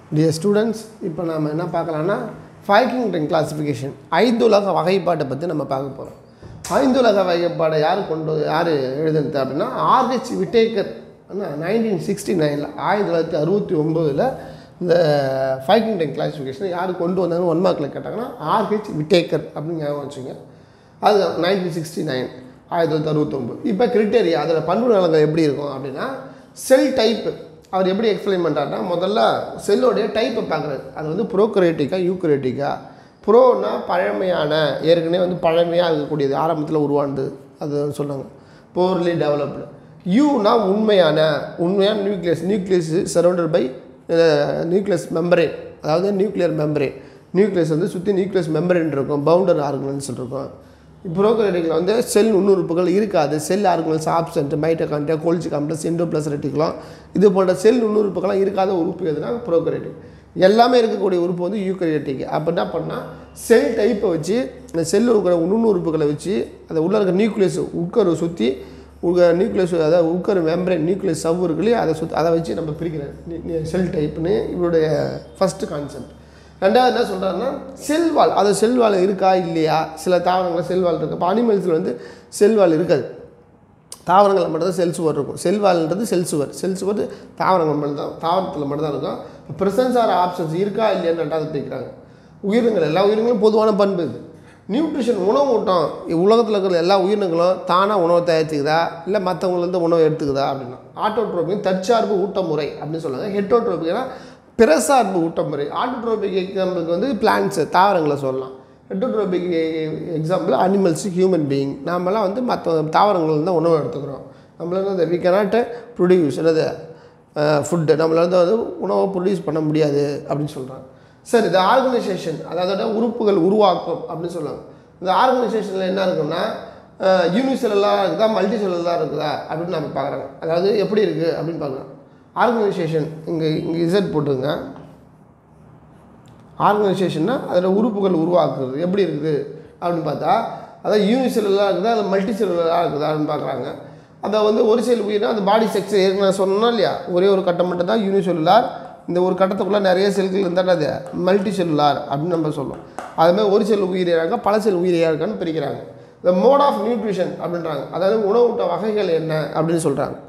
dear students இப்போ நம்ம என்ன பார்க்கலாம்னா ஃபைக்கிங் கிளாசிஃபிகேஷன் ஐந்துலக வகைப்பாட்டை பற்றி நம்ம பார்க்க போகிறோம் ஐந்துலக வகைப்பாடை யார் கொண்டு யார் எழுதுனது அப்படின்னா ஆர்ஹெச் விட்டேக்கர் நைன்டீன் சிக்ஸ்டி நைனில் ஆயிரத்தி தொள்ளாயிரத்தி அறுபத்தி ஒம்போதில் இந்த ஃபைக்கிங் டைம் கிளாசிஃபிகேஷன் யார் கொண்டு வந்தாங்கன்னு ஒன் மார்க்கில் கேட்டாங்கன்னா ஆர்ஹெச் விட்டேக்கர் அப்படின்னு ஞாபகம் வச்சுங்க அது நைன்டீன் சிக்ஸ்டி நைன் ஆயிரத்தி தொள்ளாயிரத்தி அறுபத்தொம்பது இப்போ கிரிட்டேரியா அதில் பண்பு நலங்கள் எப்படி இருக்கும் அப்படின்னா செல் டைப்பு அவர் எப்படி எக்ஸ்பிளைன் பண்ணுறாருன்னா முதல்ல செல்லோடைய டைப்பை பார்க்குறாரு அது வந்து ப்ரோக்ரேட்டிக்கா யூக்ரேட்டிக்கா ப்ரோனா பழமையான ஏற்கனவே வந்து பழமையாக இருக்கக்கூடியது ஆரம்பத்தில் உருவானது அது சொன்னாங்க போர்லி டெவலப்டு யூனா உண்மையான உண்மையான nucleus nucleus surrounded by nucleus membrane அதாவது நியூக்ளியர் மெம்பரேன் நியூக்ளியஸ் வந்து சுற்றி நியூக்ளியஸ் மெம்பரேன் இருக்கும் பவுண்டர் ஆர்கனல்ஸ் இருக்கும் ப்ரோக்ரேட்டிக்கில் வந்து செல் நுண்ணுறுப்புகள் இருக்காது cell organelles absent mitochondria Golgi complex endoplasmic reticulum இது போன்ற செல் நுண்ணுறுப்புகள்லாம் இருக்காத உறுப்பு எதுனா ப்ரோக்ரேட்டிக் எல்லாமே இருக்கக்கூடிய உறுப்பு வந்து யூக்கரியட்டிக் அப்போ என்ன பண்ணால் செல் டைப்பை வச்சு இந்த செல்லில் இருக்கிற நுண்ணுறுப்புகளை வச்சு அதை உள்ளே இருக்க நியூக்ளியஸ் உட்கரு சுற்றி உங்க நியூக்ளியஸ் அதாவது உட்கரு மெம்பரேன் நியூக்ளியஸ் சவ்வு இருக்கு இல்லையா அதை சுற்றி அதை வச்சு நம்ம பிரிக்கிறோம் செல் டைப்னு இவருடைய ஃபஸ்ட்டு கான்செப்ட் ரெண்டாவது என்ன சொல்கிறாருன்னா செல்வால் அது செல்வால் இருக்கா இல்லையா சில தாவரங்களில் செல்வால் இருக்குது இப்போ அனிமல்ஸில் வந்து செல்வால் இருக்காது தாவரங்களில் மட்டும்தான் செல் சுவர் இருக்கும் செல்வால்ன்றது செல் சுவர் செல் சுவர் தாவரங்கள் மட்டும் தான் தாவரத்தில் மட்டும்தான் இருக்கும் ப்ரெசன்ஸ் ஆர் ஆப்ஷன்ஸ் இருக்கா இல்லையான்னு ரெண்டாவது பிரிக்கிறாங்க உயிரினங்கள் எல்லா உயிரினங்களும் பொதுவான பண்பு இது நியூட்ரிஷன் உணவு ஊட்டம் உலகத்தில் இருக்கிற எல்லா உயிரினங்களும் தானாக உணவை தயாரிச்சுக்குதா இல்லை மற்றவங்கலேருந்து உணவு எடுத்துக்குதா அப்படின்னா ஆட்டோட்ரோபிக் தற்சார்பு ஊட்ட முறை அப்படின்னு சொல்லுவாங்க ஹெட்டோட்ரோபிக்னா பிறசார்பு ஊட்ட முறை ஆட்டோட்ரோபிக் எக்ஸாம்பிளுக்கு வந்து பிளான்ட்ஸு தாவரங்களை சொல்லலாம் heterotrophic example animals human being நாமெல்லாம் வந்து மற்ற தாவரங்கள் தான் உணவு எடுத்துக்கிறோம் நம்மளால வந்து வி கனாட் ப்ரொடியூஸ் என்னது ஃபுட்டு நம்மளால வந்து உணவை ப்ரொடியூஸ் பண்ண முடியாது அப்படின்னு சொல்கிறாங்க சரி இந்த ஆர்கனைசேஷன் அதாவது உறுப்புகள் உருவாக்கும் அப்படின்னு சொல்லுவாங்க இந்த ஆர்கனைசேஷனில் என்ன இருக்குன்னா யூனிசெல்லாம் இருக்குதா மல்டி செல்லலாக இருக்குதா அப்படின்னு நம்ம பார்க்குறாங்க அதாவது எப்படி இருக்குது அப்படின்னு பார்க்குறோம் ஆர்கனைசேஷன் இங்கே இங்கே இசட் போட்டுருங்க ஆர்கனைசேஷன்னா அதில் உறுப்புகள் உருவாக்குறது எப்படி இருக்குது அப்படின்னு பார்த்தா அதாவது யூனிசெல்லாக இருக்குதா அது மல்டி செல்லுலாக இருக்குதா அப்படின்னு பார்க்குறாங்க அதை வந்து ஒரு செல் உயிர்னா அந்த பாடி செக்ஸ் ஏற்கனவே சொன்னோம் இல்லையா ஒரே ஒரு கட்டம் மட்டும் தான் யூனிசெல்லுலார் இந்த ஒரு கட்டத்துக்குள்ளே நிறைய செல்கள் இருந்தால் அது மல்டி செல்லுலார் அப்படின்னு நம்ம சொல்லுவோம் அதுமாதிரி ஒரு செல் உயிரியாக இருக்கா பல செல் உயிரியாக இருக்கான்னு பிரிக்கிறாங்க இந்த மோட் ஆஃப் நியூட்ரிஷன் அப்படின்றாங்க அதாவது உணவூட்ட வகைகள் என்ன அப்படின்னு சொல்கிறாங்க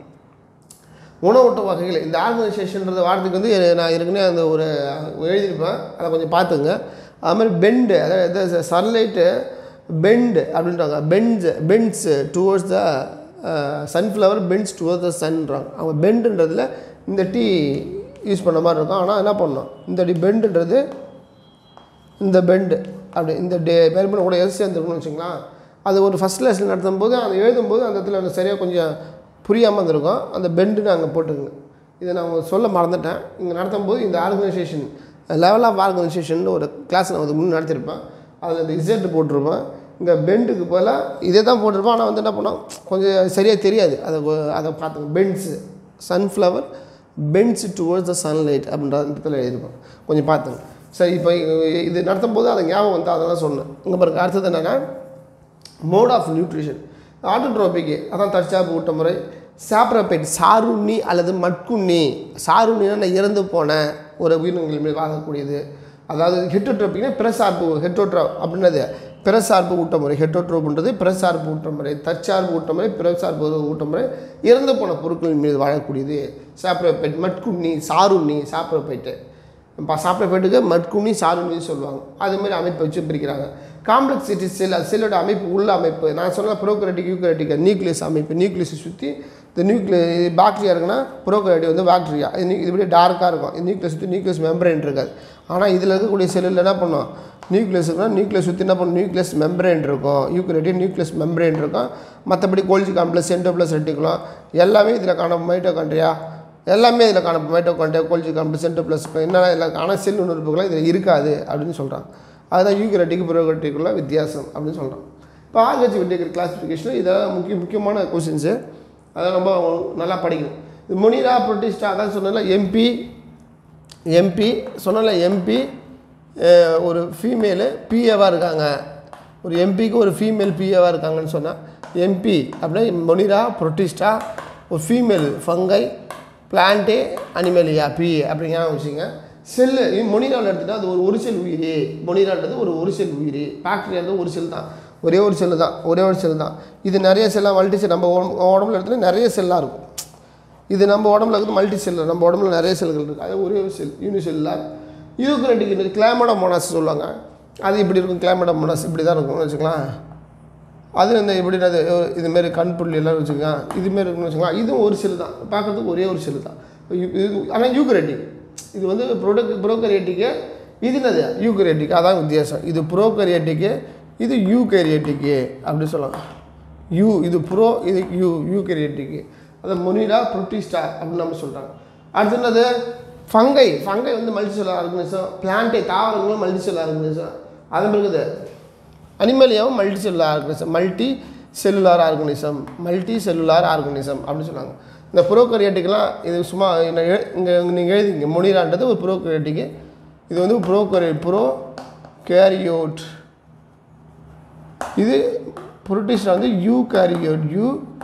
உணவூட்ட வகைகள் இந்த ஆர்கனைசேஷன்றது வார்த்தைக்கு வந்து நான் ஏற்கனவே அந்த ஒரு எழுதியிருப்பேன் அதை கொஞ்சம் பார்த்துங்க அது மாதிரி பெண்டு அதாவது சன்லைட்டு பெண்டு அப்படின்றாங்க bends bends towards the sunflower bends towards the சன்றாங்க அவங்க பெண்டுன்றதில் இந்த டீ யூஸ் பண்ண மாதிரி இருக்கும் ஆனால் என்ன பண்ணணும் இந்த டி பெண்டுன்றது இந்த பெண்டு அப்படி இந்த டே பேர் பண்ண கூட எஸ் சேர்ந்துருக்குன்னு வச்சுங்களேன் அது ஒரு ஃபஸ்ட் லெசன் நடத்தும் போது அதை எழுதும்போது அந்த இடத்துல எனக்கு சரியாக கொஞ்சம் புரியாமல் இருந்திருக்கும் அந்த பெண்டுன்னு அங்கே போட்டுங்க இதை நான் சொல்ல மறந்துட்டேன் இங்கே நடத்தும் போது இந்த ஆர்கனைசேஷன் லெவல் ஆஃப் ஆர்கனைசேஷன் ஒரு கிளாஸ் நான் அதுக்கு முன்னே நடத்திருப்பேன் அதில் இந்த இசட் போட்டிருப்பேன் இங்கே பெண்டுக்கு போல் இதே தான் போட்டிருப்பேன் ஆனால் வந்து என்ன பண்ணோம் கொஞ்சம் சரியாக தெரியாது அதை அதை பார்த்துங்க bends sunflower bends towards the sunlight அப்படின்ற இடத்துல எழுதிருப்போம் கொஞ்சம் பார்த்துங்க சரி இப்போ இது நடத்தும் போது அதை ஞாபகம் வந்து அதெல்லாம் சொன்னேன் இங்கே பாருங்க அடுத்தது என்னென்னா மோட் ஆஃப் நியூட்ரிஷன் ஆட்டோட்ரோபிக் அதான் தற்சார்பு ஊட்ட முறை சாப்ரபைட் சாருண்ணி அல்லது மட்குண்ணி சாருண்ணினா இறந்து போன ஒரு உயிரினங்கள் மீது வாழக்கூடியது அதாவது ஹெட்டோட்ரோபிக்னா பிறசார்பு ஹெட்டோட்ரோ அப்படின்றது பிறசார்பு ஊட்டமுறை ஹெட்டோட்ரோப்ன்றது பிறசார்பு ஊட்டமுறை தற்சார்பு ஊட்டமுறை பிறசார்பு ஊட்டமுறை இறந்து போன பொருட்களின் மீது வாழக்கூடியது சாப்ரோபைட் மட்குண்ணி சாருண்ணி சாப்ரோபைட்டு இப்போ சாப்பிட்றப்பேட்டுக்கு மட்குண்ணி சாருண்ணின்னு சொல்லுவாங்க அதுமாதிரி அமைப்பு வச்சு பிரிக்கிறாங்க காம்ப்ளெக்சிட்டி செல் அது செல்லோட அமைப்பு உள்ள அமைப்பு நான் சொன்ன ப்ரோக்ரேட்டிக் யூக்ரேட்டிக் நியூக்ளியஸ் அமைப்பு நியூக்ளியஸை சுற்றி இந்த நியூக்ளிய பாக்டீரியா இருக்குன்னா ப்ரோக்ரேட்டிக் வந்து பாக்டீரியா இது இது இப்படி டார்க்காக இருக்கும் இந்த நியூக்ளியஸ் சுற்றி நியூக்ளியஸ் மெம்பரேன் இருக்காது ஆனால் இதில் இருக்கக்கூடிய செல்லில் என்ன பண்ணும் நியூக்ளியஸ் இருக்குன்னா நியூக்ளியஸ் சுற்றி என்ன பண்ணும் நியூக்ளியஸ் மெம்பரேன் இருக்கும் யூக்ரேட்டிக் நியூக்ளியஸ் மெம்பரேன் இருக்கும் மற்றபடி கோல்ஜி காம்ப்ளெக்ஸ் என்டோப்ளஸ் ரெட்டிகுலம் எல்லாமே இதில் காண மைட்டோகாண்ட்ரியா எல்லாமே இதில் காண மைட்டோகாண்ட்ரியா கோல்ஜி காம்ப்ளெக்ஸ் என்டோப்ளஸ் என்னென்ன இதில் காண செல் உணர்வுகளாக இதில் இருக்காது அப்படின்னு சொல்கிறாங்க அதுதான் யூக்ரேட்டிக் ப்ரோக்ரேட்டிக்குள்ள வித்தியாசம் அப்படின்னு சொல்கிறோம் இப்போ ஆர்ஹெச் விட்டிகர் கிளாஸிஃபிகேஷன் இதெல்லாம் முக்கிய முக்கியமான கொஷின்ஸு அதை ரொம்ப நல்லா படிக்கணும் இது முனிரா ப்ரொட்டிஸ்டா அதான் சொன்னல எம்பி எம்பி சொன்னல எம்பி ஒரு ஃபீமேலு பிஏவாக இருக்காங்க ஒரு எம்பிக்கு ஒரு ஃபீமேல் பிஏவாக இருக்காங்கன்னு சொன்னால் எம்பி அப்படின்னா மொனிரா ப்ரொட்டிஸ்டா ஒரு ஃபீமேல் ஃபங்கை பிளான்ட்டே அனிமலியா பி அப்படிங்கிற வச்சுங்க செல்லு மொனிரால் எடுத்துட்டா அது ஒரு ஒரு செல் உயிரி மொனிரான்றது ஒரு ஒரு செல் உயிரி பாக்டீரியான்றது ஒரு செல் தான் ஒரே ஒரு செல்லு தான் ஒரே ஒரு செல் தான் இது நிறைய செல்லாக மல்டி செல் நம்ம உடம்பு- உடம்புல எடுத்துனா நிறைய செல்லாக இருக்கும் இது நம்ம உடம்புல இருக்குது மல்டி செல் நம்ம உடம்புல நிறைய செல்கள் இருக்குது அது ஒரே ஒரு செல் யூனிசெல்லார் யூக்ரெட்டிக் கிளாமடா மோனாஸ் சொல்லுவாங்க அது இப்படி இருக்கும் கிளாமடா மோனாஸ் இப்படி தான் இருக்கும்னு வச்சுக்கலாம் அது இந்த எப்படின்னா இதுமாரி கண் புள்ளி எல்லாம் வச்சுக்கலாம் இதுமாரி இருக்குன்னு வச்சுக்கலாம் இதுவும் ஒரு செல் தான் பார்க்குறதுக்கு ஒரே ஒரு செல் தான் இது- இது ஆனால் யூக்ரெட்டிக் இது வந்து ப்ரோடக் ப்ரோக்கரியேட்டிக்கு இது என்னது யூக்ரெட்டிக் அதான் வித்தியாசம் இது ப்ரோக்கரியேட்டிக்கு இது யூகேரியேட்டிக்கு அப்படி சொல்லலாம் யூ இது ப்ரோ இது யூ யூகேரியேட்டிக்கு அது மொனிரா ப்ரோட்டிஸ்டா அப்படின்னு நம்ம சொல்கிறாங்க அடுத்து என்னது ஃபங்கை ஃபங்கை வந்து மல்டி செல்லார் ஆர்கனிசம் பிளான்டை தாவரங்களும் மல்டி செல்லார் ஆர்கனிசம் அது இருக்குது அனிமலியாவும் multicellular organism multicellular organism multicellular organism அப்படின்னு சொன்னாங்க இந்த ப்ரோகரியேட்டிக்கெலாம் இது சும்மா இங்கே நீங்கள் எழுதிங்க மொனிரான்றது ஒரு ப்ரோகரியேட்டிக்கு இது வந்து ப்ரோகரி ப்ரோ கேரியோட் இது புரோட்டிஸ்டா வந்து யூ கேரியோட் யூ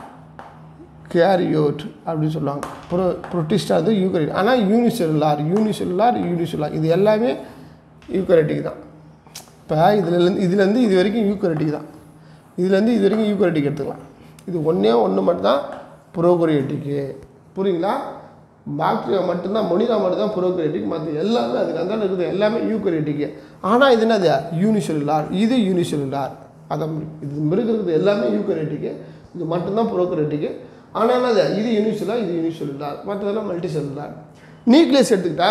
கேரியோட் அப்படின்னு சொல்லுவாங்க ப்ரோ புரோட்டிஸ்டா வந்து யூகரிட் ஆனால் யூனிசெல்லுலார் யூனிசெல்லுலார் யூனிசெல்லுலார் இது எல்லாமே யூகரிட்டிக் தான் இப்போ இதுலேருந்து இதுலேருந்து இது வரைக்கும் யூகரிட்டிக் தான் இதுலேருந்து இது வரைக்கும் யூகரிட்டிக் எடுத்துக்கலாம் இது ஒன்றே ஒன்று மட்டும்தான் ப்ரோகரியேட்டிக்கு புரியுங்களா பாக்டீரியா மட்டும்தான் மொனிரா மட்டும் தான் ப்ரோகரியேட்டிக் மற்ற எல்லாமே அதுக்கு அந்த இருக்குது எல்லாமே யூகரியேட்டிக்கு ஆனால் இது என்னது யூனிசெல்லுலார் இது யூனிசெல்லுலார் அதை இது மிருகிறது எல்லாமே யூகரியேட்டிக்கு இது மட்டும்தான் ப்ரோகரியேட்டிக்கு ஆனால் என்னது இது யூனிசெல்லார் இது யூனிசெல்லுலார் மற்றதெல்லாம் மல்டி செல்லுலார் நியூக்ளியஸ் எடுத்துக்கிட்டா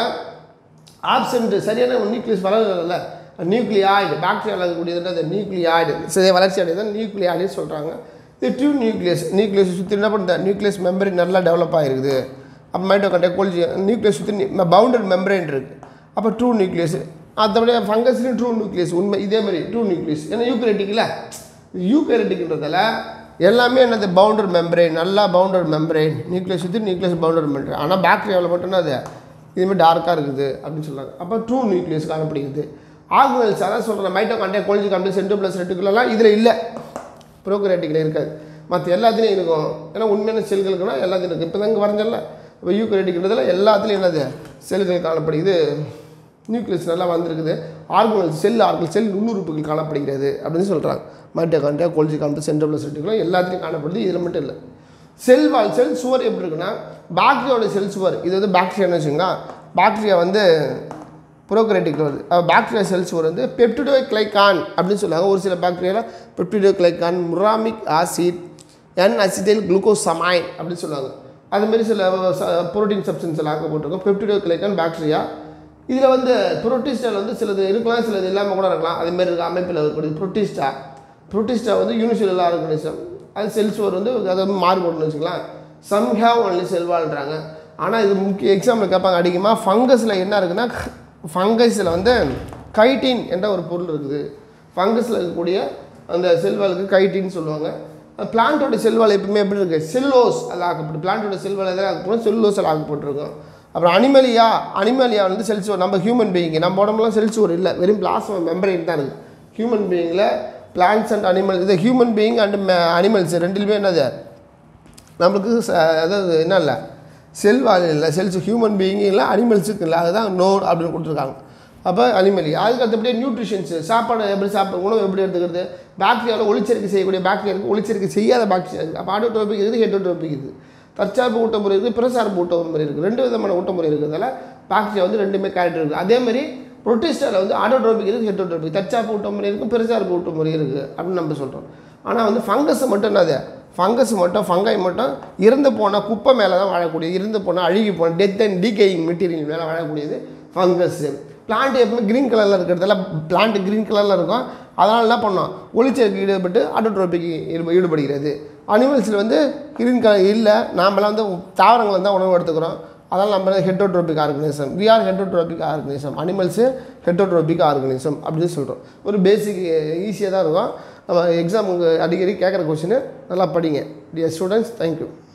ஆப்சென்ட் சரியான நியூக்ளியஸ் வளரல நியூக்ளியாய்டு பாக்டீரியாவில் இருக்கக்கூடியது என்னது நியூக்ளியாய்டு சரி வளர்ச்சி அடையதான் நியூக்ளியாய்டுன்னு சொல்கிறாங்க இது டியூ நியூக்ளியஸ் நியூக்ளியஸ் சுற்றி என்ன பண்ணுறது நியூக்ளியஸ் மெம்பரின் நல்லா டெவலப் ஆகிருக்குது அப்போ மைட்டோகாண்டே கோல்ஜி நியூக்ளியஸ் சுற்றி பவுண்டட் மெம்பரேன் இருக்குது அப்போ ட்ரூ நியூக்ளியஸ் அதோடைய ஃபங்கஸ்லையும் ட்ரூ நியூக்ளியஸ் உண்மை இதே மாதிரி ட்ரூ நியூக்ளியஸ் ஏன்னா யூக்கரேட்டிக்கில் யூக்கரேட்டிக்ன்றதால எல்லாமே என்னது பவுண்டர் மெம்பரேன் நல்லா பவுண்டர் மெம்பரேன் நியூக்ளியஸ் சுற்றி நியூக்ளியஸ் பவுண்டர் மெம்பரேன் ஆனால் பாக்டீரியாவில் மட்டும்னா அது இதுமாதிரி டார்க்காக இருக்குது அப்படின்னு சொல்கிறாங்க அப்போ ட்ரூ நியூக்ளியஸ் காணப்படுகிறது ஆர்கனல்ஸ் அதான் சொல்கிறேன் மைட்டோகாண்டே கோல்ஜி காண்டே சென்ட்ரோ ப்ளஸ் ரெட்டிகுலலாம் இதில் இல்லை ப்ரோக்ரேட்டிக்கில் இருக்காது மற்ற எல்லாத்துலேயும் இருக்கும் ஏன்னா உண்மையான செல்களுக்குன்னா எல்லாத்தையும் இருக்குது இப்போ தான் இங்கே வரைஞ்சல இப்போ யூக்ரேட்டிக்ன்றதுல எல்லாத்துலேயும் என்னது செல்கள் காணப்படுகிறது நியூக்ளியஸ் நல்லா வந்திருக்குது ஆர்கனல் செல் ஆர்கனல் செல் நுண்ணுறுப்புகள் காணப்படுகிறது அப்படின்னு சொல்கிறாங்க மைட்டோகாண்டியா கோல்ஜி காண்டே சென்ட்ரோ ப்ளஸ் ரெட்டிகுலம் எல்லாத்துலேயும் காணப்படுது இதில் மட்டும் இல்லை செல் வால் செல் சுவர் எப்படி இருக்குன்னா பாக்டீரியாவோட செல் சுவர் இது வந்து பாக்டீரியான்னு வச்சுக்கோங்க பாக்டீரியா வந்து ப்ரோக்ரேட்டிக்கில் வருது பாக்டீரியா செல் சுவர் வந்து பெப்டிடோ கிளைகான் அப்படின்னு சொல்லுவாங்க ஒரு சில பாக்டீரியாவில் peptidoglycan muramic acid N acetyl glucosamine அப்படின்னு சொல்லுவாங்க அதுமாரி சில புரோட்டீன் சப்ஸ்டன்ஸ் எல்லாம் போட்டிருக்கோம் பெப்டிடோ கிளைகான் பாக்டீரியா இதில் வந்து புரோட்டிஸ்டால் வந்து சிலது இருக்கலாம் சிலது இல்லாமல் கூட இருக்கலாம் அதுமாரி இருக்க அமைப்பில் இருக்கக்கூடிய புரோட்டிஸ்டா புரோட்டிஸ்டா வந்து யூனிசெல்லுலர் ஆர்கனிசம் அது செல் சுவர் வந்து அதாவது மாறுபடுன்னு வச்சுக்கலாம் சம் ஹேவ் ஒன்லி செல்வாள்ன்றாங்க ஆனால் இது முக்கிய எக்ஸாம்பிள் கேட்பாங்க அதிகமாக ஃபங்கஸில் என்ன இருக்குன்னா ஃபங்கஸில் வந்து கைட்டின் என்ற ஒரு பொருள் இருக்குது ஃபங்கஸில் இருக்கக்கூடிய அந்த செல்வாளுக்கு கைட்டின்னு சொல்லுவாங்க பிளான்ட்டோட செல்வால் எப்பவுமே எப்படி இருக்குது செல்லோஸ் அது ஆக்கப்பட்டு பிளான்ட்டோட செல்வால் எதாவது ஆக்கப்படும் செல்லோஸ் அது ஆக்கப்பட்டிருக்கும் அப்புறம் அனிமலியா அனிமலியா வந்து செல் சுவர் நம்ம ஹியூமன் பீயிங் நம்ம உடம்புலாம் செல் சுவர் இல்லை வெறும் பிளாஸ்மா மெம்பரைன் தான் இருக்குது ஹியூமன் பீயிங்கில் பிளான்ஸ் அண்ட் அனிமல் இது ஹியூமன் பீயிங் அண்ட் அனிமல்ஸ் ரெண்டுலையுமே என்னது நம்மளுக்கு ச- அதாவது என்ன இல்லை செல் வாழ் இல்லை செல்ஸ் ஹியூமன் பீயிங் இல்லை அனிமல்ஸுக்கு இல்லை அதுதான் நோட் அப்படின்னு கொடுத்துருக்காங்க அப்போ அனிமலி அதுக்கு அடுத்தபடியே நியூட்ரிஷன்ஸ் சாப்பாடு எப்படி சாப்பிட உணவு எப்படி எடுத்துக்கிறது பாக்டீரியாவில் ஒளிச்சேர்க்கை செய்யக்கூடிய பாக்டீரியா இருக்குது ஒளிச்சேர்க்கை செய்யாத பாக்டீரியா இருக்குது அப்போ ஆட்டோட்ரோபிக் இருக்குது ஹெட்டோட்ரோபிக் இருக்குது தற்சார்பு ஊட்டமுறை இருக்குது பிரசார்பு ஊட்டமுறை இருக்குது ரெண்டு விதமான ஊட்டமுறை இருக்கிறதால பாக்டீரியா வந்து ரெண்டுமே கேரக்டர் இருக்குது அதே மாதிரி புரோட்டிஸ்டாவில் வந்து ஆட்டோட்ரோபிக் இருக்குது ஹெட்டோட்ரோபிக் தற்சார்பு ஊட்டமுறை இருக்குது பிரசார்பு ஊட்டமுறை இருக்குது அப்படின்னு நம்ம சொல்கிறோம் ஆனால் வந்து ஃபங்கஸ் மட்டும் என்னது ஃபங்கஸ் மட்டும் ஃபங்கை மட்டும் இறந்து போன குப்பை மேலே தான் வாழக்கூடியது இறந்து போன அழுகி போன டெத் அண்ட் டீகேயிங் மெட்டீரியல் மேலே வாழக்கூடியது ஃபங்கஸ் பிளான்ட் எப்பவுமே க்ரீன் கலரில் இருக்கிறதால பிளான்ட் க்ரீன் கலரில் இருக்கும் அதனால் என்ன பண்ணோம் ஒளிச்சேர்க்கை ஈடுபட்டு ஆட்டோட்ரோபிக் ஈடுப ஈடுபடுகிறது அனிமல்ஸில் வந்து க்ரீன் கலர் இல்லை நாமெல்லாம் வந்து தாவரங்கள் தான் உணவு எடுத்துக்கிறோம் அதனால் நம்ம heterotrophic organism we are heterotrophic organism animals heterotrophic organism அப்படின்னு சொல்கிறோம் ஒரு பேசிக் ஈஸியாக தான் இருக்கும் நம்ம எக்ஸாமுக்கு அடிக்கடி கேட்குற கொஷினு நல்லா படிங்க டியர் ஸ்டூடெண்ட்ஸ் தேங்க்யூ